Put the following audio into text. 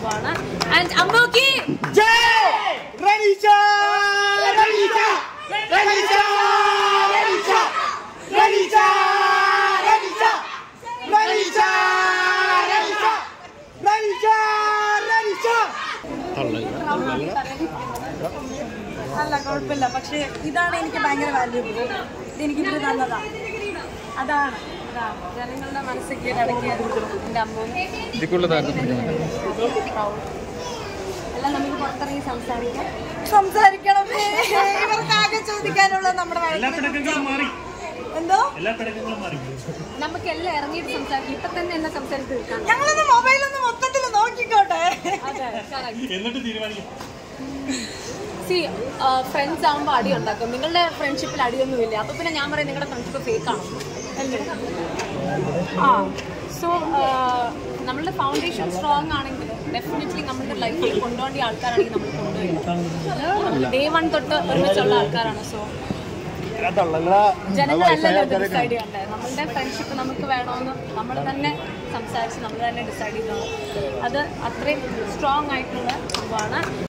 സംഭവമാണ് ആൻഡ് അമ്മോക്കി അല്ല കുഴപ്പമില്ല പക്ഷെ ഇതാണ് എനിക്ക് ഭയങ്കര വാല്യൂബിൾ ഇത് എനിക്ക് ഇതിൽ നല്ലതാ അതാണ് അതാണ് ജനങ്ങളുടെ മനസ്സ് കീഴടക്കിയത് എൻ്റെ അമ്മൂന് എല്ലാം നമുക്ക് പുറത്തിറങ്ങി സംസാരിക്കാം സംസാരിക്കണം ഇവർക്കാകെ ചോദിക്കാനുള്ള നമ്മുടെ വഴി. എന്തോ നമുക്ക് എല്ലാം ഇറങ്ങിയിട്ട് സംസാരിക്കാം ഇപ്പൊ തന്നെ എല്ലാം സംസാരിച്ച് തീർക്കാം ഞങ്ങളൊന്ന് മൊബൈലൊന്ന് മൊത്തത്തിൽ നോക്കിക്കോട്ടെ അതെ correct. എന്നിട്ട് തീരുമാനിക്കും സി ഫ്രണ്ട്സ് ആകുമ്പോൾ അടി ഉണ്ടാക്കും നിങ്ങളുടെ ഫ്രണ്ട്ഷിപ്പിൽ അടിയൊന്നുമില്ല അപ്പൊ പിന്നെ ഞാൻ പറയും നിങ്ങളുടെ ഫ്രണ്ട്ഷിപ്പ് ഫേക്ക് ആണ് അല്ലേ ആ സോ നമ്മളുടെ ഫൗണ്ടേഷൻ സ്ട്രോങ് ആണെങ്കിൽ ഡെഫിനറ്റ്ലി നമ്മുടെ ലൈഫിൽ കൊണ്ടുപോകേണ്ട ആൾക്കാരാണെങ്കിൽ നമ്മൾ കൊണ്ടുപോയി ഡേ വൺ തൊട്ട് ഒരുമിച്ചുള്ള ആൾക്കാരാണ് സോ ജനങ്ങളല്ലല്ലോ ഇത് ഡിസൈഡ് ചെയ്യണ്ടേ നമ്മളുടെ ഫ്രണ്ട്ഷിപ്പ് നമുക്ക് വേണമെന്ന് നമ്മൾ തന്നെ സംസാരിച്ച് നമ്മൾ തന്നെ ഡിസൈഡ് ചെയ്തതാണ് അത് അത്രയും സ്ട്രോങ് ആയിട്ടുള്ള സംഭവമാണ്